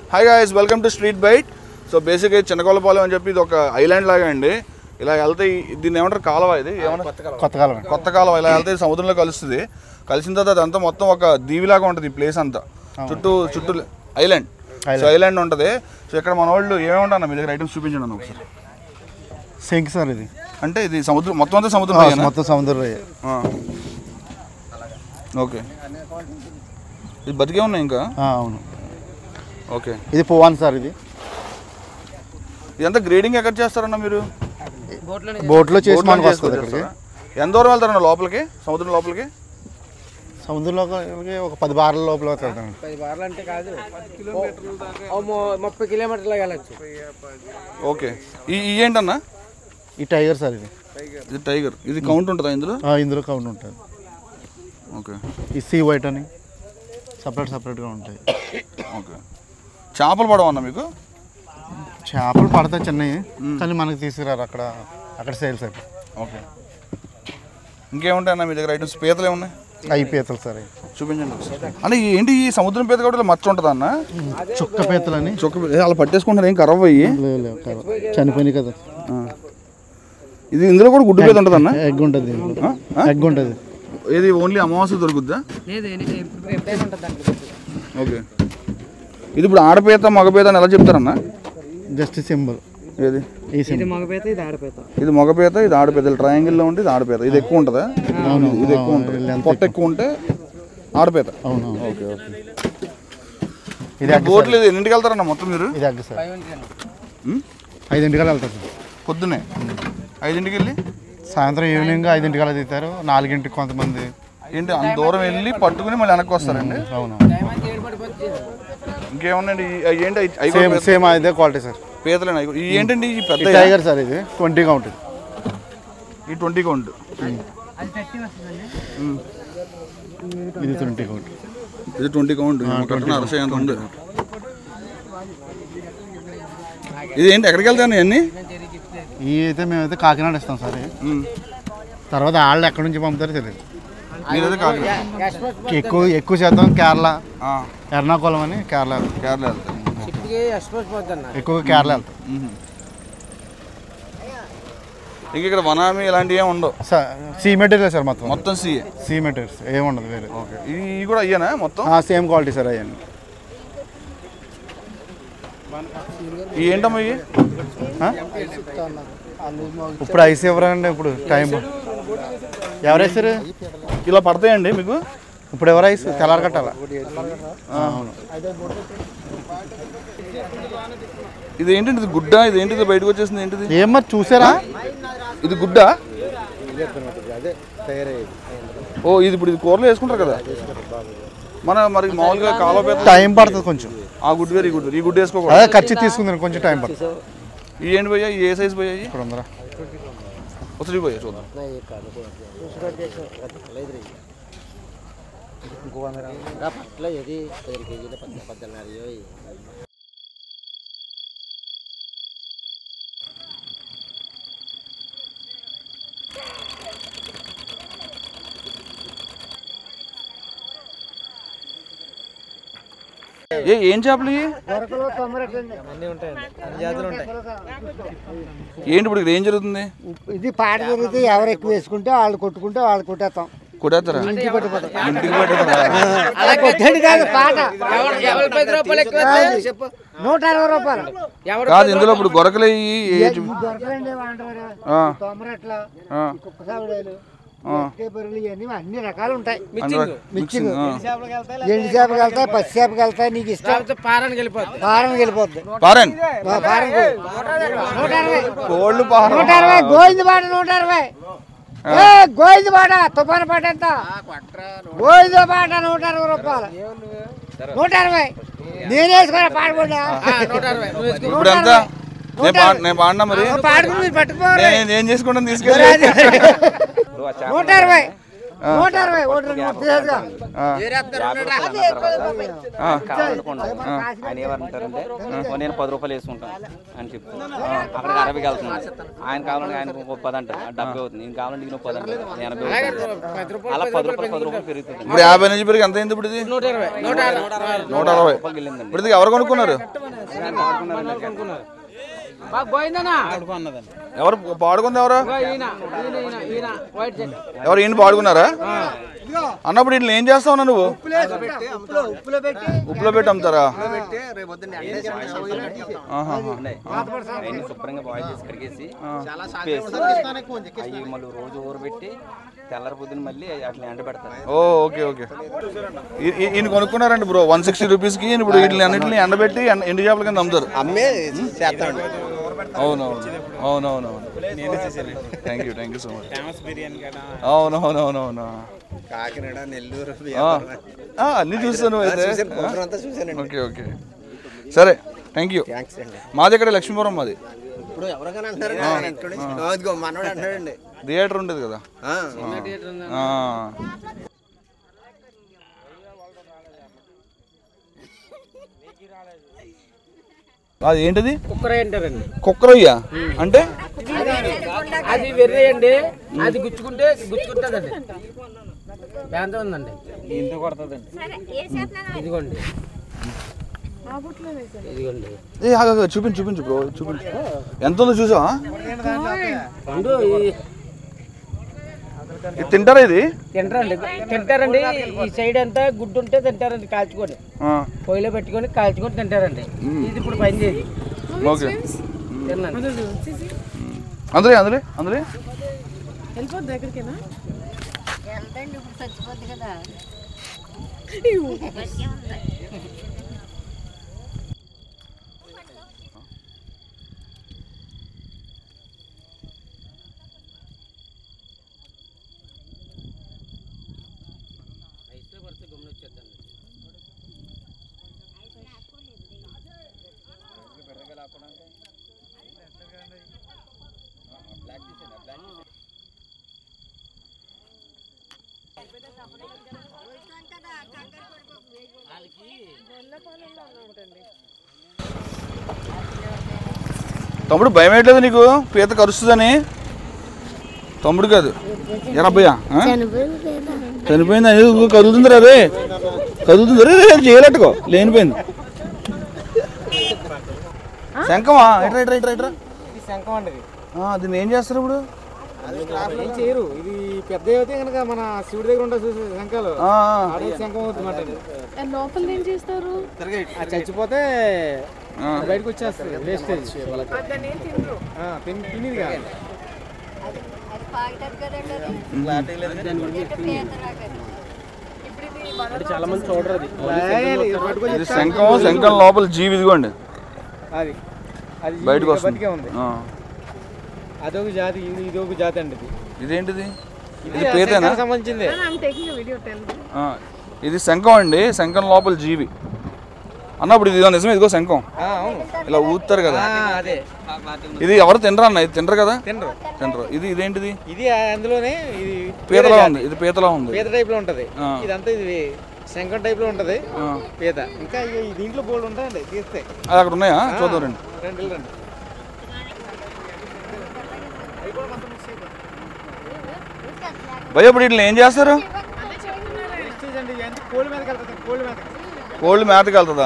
Hi guys welcome to street bite so బేసిక్గా చిన్నకొల్లపాలెం అని చెప్పి ఇది ఒక ఐలాండ్ లాగా అండి ఇలా వెళ్తే ఈ- దీన్ని ఏమంటారు కాలువ ఇది ఏమంటారు కొత్త కాలం కొత్త కాలువ ఇలా వెళ్తే సముద్రంలో కలుస్తుంది కలిసిన తర్వాత అదంతా మొత్తం ఒక దీవిలాగా ఉంటుంది ఈ ప్లేస్ అంతా చుట్టూ చుట్టూ ఐలాండ్ సో ఐలాండ్ ఉంటుంది సో ఇక్కడ మన వాళ్ళు ఏమేమి ఉంటాయి మీ దగ్గర ఐటమ్స్ చూపించండి అన్న ఒకసారి శంక్ సార్ ఇది అంటే ఇది సముద్రం మొత్తం అంతా సముద్రం ఆ, పైన? మొత్తం సముద్ర రొయ్య. ఆ. ఓకే ఇది బతికే ఉన్నాయి ఇంకా ఆ, అవును ఓకే ఇది పువ్వాన్ సార్ ఇది ఇదంతా గ్రేడింగ్ ఎక్కడ చేస్తారన్న మీరు బోట్లో చేసి బోట్లో మనకు చేసుకొని వస్తుంది ఇక్కడికి చేస్తారా? ఎంత దూరం వెళ్తారన్న లోపలికి సముద్రం లోపలికి సముద్రంలోకి ఒక పది బార్ల లోపల వెళ్తాం పది బార్లు అంటే కాదు ఓ ము- ముప్పై కిలోమీటర్లు వెళ్ళచ్చు ఓకే ఈ ఈ ఏంటన్నా ఈ టైగర్ సార్ ఇది ఇది టైగర్ ఇది కౌంట్ ఉంటుందా ఇందులో ఆ, ఇందులో కౌంట్ ఉంటుంది ఓకే ఈ సీ వైట్ అని సపరేట్ సపరేట్గా ఉంటాయి ఓకే చేపలు పడవన్నా మీకు చేపలు పడతాయి చిన్నవి కానీ మనకి తీసుకురారు అక్కడ అక్కడ సేల్స్ అయిపోయి ఓకే ఇంకేముంటాయన్నా మీ దగ్గర ఐటమ్స్ పీతలు ఏమున్నాయి అవి పీతలు సార్ అవి. చూపించండి ఒకసారి అన్న ఈ ఏంటి ఈ సముద్రం పీత కూడా ఇలా మచ్చ ఉంటుందా అన్న చుక్క పీతలు అని చొక్క పీ- అలా పట్టేసుకుంటారు ఏం కరవ్ అయ్యి లేవు, లేవు, కాదు. చనిపోయినాయి కదా ఆ. ఇది ఇందులో కూడా గుడ్డు పీత ఉంటుందన్న ఎగ్ ఉంటుంది దీంట్లో ఎగ్ ఉంటుంది ఇది ఓన్లీ అమావాస్య దొరుకుద్దా లేదు ఎన్ని- ఎప్పుడు ఎప్పుడైనా ఉంటుంది దాంట్లో ఓకే ఇది ఇప్పుడు ఆడపీత మగపీత అని ఎలా చెప్తారన్న జస్ట్ సింబల్ ఏది ఈ ఇది సింబల్ మగపేత ఇది ఆడపేత ఇది మగపీత ఇది ఆడపీత ట్రయాంగిల్లో ఉంటే ఇది ఆడపీత ఇది ఎక్కువ ఉంటుందా ఇది ఎక్కువ ఉంటుంది పొట్ట ఎక్కువ ఉంటే ఆడపీత అవును ఓకే ఓకే ఇది ఎగ్ బోట్లు ఇది ఎన్నింటికి వెళ్తారన్న మొత్తం మీరు ఇది ఎగ్ సార్ ఉమ్? ఐదింటికల్లా వెళ్తారు సార్ పొద్దునే ఐదింటికి వెళ్ళి సాయంత్రం ఈవినింగ్ ఐదింటికల్లా దిగుతారు నాలుగింటికి కొంతమంది ఏంటి అంత దూరం వెళ్ళి పట్టుకుని మళ్ళీ వెనక్కి వస్తారండి అవును ఇంకేమున్నాయండి ఈ- అవి ఏంటి అవి- అవి కూడా సేమ్ సేమ్ అదే క్వాలిటీ సార్ పీతలేనా అవి కూడా? ఈ ఏంటండి ఈ పెద్ద ఈ టైగర్ సార్ ఇది ట్వంటీగా ఉంటుంది ఈ ట్వంటీ కౌంట్ అది థర్టీ వస్తుందండి ఇది ట్వంటీ కౌంట్ ఇది ట్వంటీ కౌంట్ కట్టిన అరసే అంత ఉంది ఇది ఏంటి ఎక్కడికి వెళ్తాను ఇవన్నీ ఈ అయితే మేమైతే కాకినాడ ఇస్తాం సార్ ఇవి. తర్వాత వాళ్ళు ఎక్కడి నుంచి పంపుతారో తెలియదు మీరైతే కాదు ఎక్కువ ఎక్కువ శాతం కేరళ ఆ, ఎర్నాకుళం అని కేరళ వెళ్తాం. కేరళ వెళ్తాను షిప్కి ఎక్స్పోజ్ పోతున్నా ఎక్కువగా కేరళ వెళ్తాం ఇంక ఇక్కడ వనామి ఇలాంటివి ఏమి ఉండవు సార్ సీ మెటీరియల్ సార్ మొత్తం మొత్తం సీ సీ మెటీరియల్స్ ఏముండదు వేరే ఓకే ఇవి కూడా అయ్యానా మొత్తం సేమ్ క్వాలిటీ సార్ అవన్నీ ఈ ఏంటమ్మా ఇవి ఇప్పుడు ఐస్ ఎవరండి ఇప్పుడు టైం ఎవరు వేస్తారు ఇలా పడతాయండి మీకు ఇప్పుడు ఎవరు ఐస్ తెల్లారి కట్టాలా అవును ఇది ఏంటండి ఇది గుడ్డ ఇది ఏంటిది బయటకు వచ్చేసింది ఏంటిది ఏం మరి చూసారా ఇది గుడ్డ ఓ ఇది ఇప్పుడు ఇది కూరలో వేసుకుంటారు కదా మన మరి మామూలుగా కాలువ పెద్ద టైం పడుతుంది కొంచెం ఆ గుడ్డు వేరు ఈ గుడ్డు వేరు. ఈ గుడ్డు వేసుకోకూడదు అదే ఖర్చు తీసుకుంది కొంచెం టైం పడుతుంది ఈ ఏంటి పోయా ఏ సైజ్ పోయాయి ఇక్కడ ఉందరా ఒకసారి పోయా చూద్దాం పట్ల ఇది పది కేజీలు పద్ద పద్దెన్నర ఏ ఏం చేపలు ఇవి అన్నీ ఉంటాయండి అన్ని జాతులు ఉంటాయి ఏంటి ఇప్పుడు ఇక్కడ ఏం జరుగుతుంది ఇది పాట జరుగుతుంది ఎవరు ఎక్కువ వేసుకుంటే వాళ్ళు కొట్టుకుంటే వాళ్ళు కొట్టేస్తాం కొట్టేస్తారా ఇంటికి పట్టుతారా అలా కొట్టండి కాదు పాట ఎవరు పది రూపాయలు ఎక్కువ చెప్పు నూట అరవై రూపాయలు ఎవరు కాదు ఇందులో ఇప్పుడు గొరకలు అయ్యి ఏ చూ- దొరకలండి అంటారు ఆ, తొమరట్ల ఆ, కుక్క సావిడాలు ఆ. బరువులు ఇవన్నీ అన్ని రకాలు ఉంటాయి అన్ని- మిక్సింగ్ ఆ. ఎండు చేపకి వెళ్తాయి పచ్చి చేపకి వెళ్తాయి నీకు ఇష్టం లేకపోతే పారానికి వెళ్ళిపోద్ది పారం వెళ్ళిపోద్ది పారన్ ఆ, పారం కో- నూట అరవై కోళ్ళు పారం నూట అరవై గోవింద పాట నూట అరవై ఏ గోవింద పాట తుఫాను పాట ఎంత గోవింద పాట నూట అరవై రూపాయలు నూట అరవై నేను వేసుకున్నా పాట కూడా నూట అరవై నువ్వు వేసుకో. ఇప్పుడు ఎంత నేను పా- నేను పాడినా మరి పాడుకుని మీరు పట్టుకోరు నేను ఏం చేసుకుంటాను తీసుకెళ్ళి నూట అరవై నూట అరవై ఒకటి రెండు మూడు తీసేదిగా. ఆ, ఆ, కావాలనుకోండి ఆయన ఏమంటారంటే "ఓ, నేను పది రూపాయలు వేసుకుంటాను అని చెప్తాను అక్కడికి అరవైకి వెళ్తున్నాను ఆయన కావాలంటే ఆయన ఇంకో పది అంటారు ఆ డెబ్బై అవుతుంది నేను కావాలంటే ఇంకో పది అంటారు నేను ఎనభై అవుతుంది. అలా పది రూపాయలు పది రూపాయలు పెరుగుతుంది ఇప్పుడు యాభై నుంచి పెరిగి ఎంత అయింది ఇప్పుడు ఇది నూట ఇరవై నూట అరవై నూట అరవై రూపాయలు వెళ్ళిందండి ఇప్పుడు ఇది ఎవరు కొనుక్కున్నారు బాగా పోయిందనా ఎవరు పాడుకుంది ఎవరు ఈయన ఈయన ఈయన ఈయన వైట్ చెక్ ఎవరు ఈయన పాడుకున్నారా అన్నప్పుడు వీటిని ఏం చేస్తావు నువ్వు ఉప్పులో పెట్టి అమ్ముతారా ఆహా. ఆయన శుభ్రంగా బాయిల్ చేసి కడిగేసి అవి మళ్ళీ రోజు ఊరబెట్టి తెల్లరి పొద్దున మళ్ళీ అట్లా ఎండ పెడతారు ఓ ఓకే ఓకే ఈ- ఈ- ఈయన కొనుక్కున్నారండి బ్రో వన్ సిక్స్టీ రూపీస్కి ఈయన ఇప్పుడు వీటిని అన్నింటిని ఎండబెట్టి ఎండ- ఎండు చేపల కింద అమ్ముతారు అమ్మే చేస్తాడు అవునవును అవునవునవును thank you thank you so much అవునవునవునవును కాకినాడ నెల్లూరు ఆ, ఆ, అన్నీ చూస్తాను అయితే చూశాను ప్రోగ్రాం అంతా చూశానండి ఓకే ఓకే సరే థ్యాంక్ యూ థ్యాంక్స్ అండి మాది ఇక్కడ లక్ష్మీపురం మాది ఇప్పుడు ఎవరికైనా అంటారు కదా, ఇక్కడ నుంచి, "ఓ, ఇదిగో మనోడు అంటాడండి థియేటర్ ఉండేది కదా ఆ, ఆ. అది ఏంటిది కుక్కర అంటారండి కుక్కరయ్య అంటే అది వెర్రి అండి అది గుచ్చుకుంటే గుచ్చుకుంటుందండి ఎంత ఉందండి ఇంత కొడుతుందండి ఇదిగోండి ఇదిగోండి ఏ ఆగు, ఆగు, చూపించు చూపించు బ్రో చూపించు ఎంత ఉందో చూసావా పండు ఈ- ఇది తింటారా ఇది తింటారండి తింటారండి ఈ సైడ్ అంతా గుడ్డు ఉంటే తింటారండి కాల్చుకొని ఆ, పొయ్యిలో పెట్టుకొని కాల్చుకొని తింటారండి ఇది ఇప్పుడు పని చేయదు ఓకే తిన్నాను అందులో అందులో అందులో వెళ్తండి ఇప్పుడు చచ్చిపోద్ది కదా తమ్ముడు భయం ఏంటలేదు నీకు పీత కరుస్తుందని తమ్ముడు కాదు ఎనభయా ఆ? చనిపోయింది అనేది ఇంకో కదులుతుంది రే కదులుతుంది రే రే, చేయలేట్టుకో లేనిపోయింది శంఖమా ఇట్రా ఇట్రా ఇట్రా ఇట్రా ఇది శంఖం అండి ఇది. ఆ, దీన్ని ఏం చేస్తారు ఇప్పుడు ఏం చేయరు ఇది పెద్ద అయితే కనుక మన శివుడి దగ్గర ఉండే చూసే శంఖాలు ఆ, అదే శంఖం అవుతుందన్నమాట లోపల ఏం చేస్తారు అది చచ్చిపోతే ఆ. బయటకు వచ్చేస్తుంది వేస్టేజ్ వాళ్ళకి ఆ, తిని తినేది కాదు అది పాగుతుంది కదండి అది ఎటు పీతరా కదా. ఇప్పుడు ఇది చాలా మంది చూడరు అది పట్టుకొని ఇది శంఖం శంఖం లోపల జీవి ఇదిగోండి అది అది బయటకు ఇంకా బతికే వస్తుంది ఉంది ఆ. అదొక జాతి ఇది ఇదొక జాతి అండి ఇది ఇదేంటిది ఇది ఇది పీతేనా శంఖానికి సంబంధించింది ఆ, ఇది శంఖం అండి శంఖం లోపల జీవి అన్నప్పుడు ఇది ఇదో నిజమే ఇదిగో శంఖం ఆ, అవును ఇలా ఊతారు కదా ఆ, అదే ఇది ఎవరు తినరు అన్న ఇది తినరు కదా తినరు తినరు ఇది ఇదేంటిది ఇది అందులోనే ఇది పీతలా ఉంది ఇది పీతలా ఉంది పీత టైప్ లో ఉంటది ఆ. ఇదంతా ఇది శంఖం టైప్ లో ఉంటది ఆ. పీత ఇంకా ఈ ఈ దీంట్లో బోల్డ్ ఉంటాయండి తీస్తే అది అక్కడ ఉన్నాయా చూద్దాం రండి రండి రండి భయ ఇప్పుడు వీటిని ఏం చేస్తారు వేస్టేజ్ అండి ఇవన్నీ కోళ్ళ మీదకి వెళ్తుంది కోళ్ళ మీదకి కోళ్ళు మేతకి వెళ్తుందా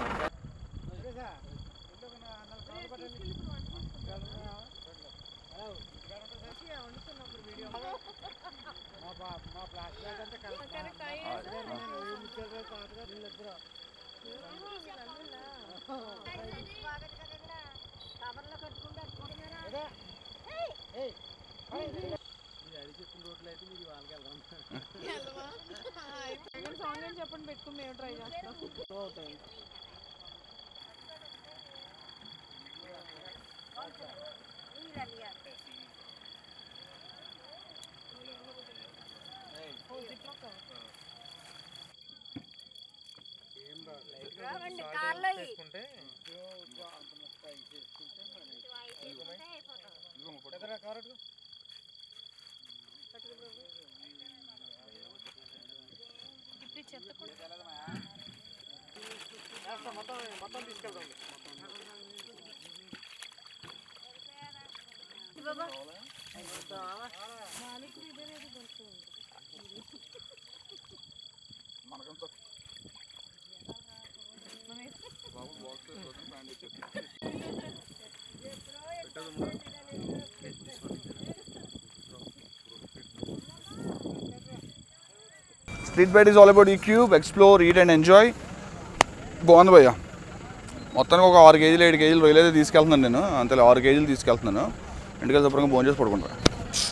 రావండి కార్లో ఇ- street bite is all about E cube explore eat and enjoy బాగుంది భయ్య మొత్తానికి ఒక ఆరు కేజీలు ఏడు కేజీలు రొయ్యలు అయితే తీసుకెళ్తున్నాను నేను అంతే ఆరు కేజీలు తీసుకెళ్తున్నాను ఇంటికి శుభ్రంగా భోజనం చేసి పడుకుంటా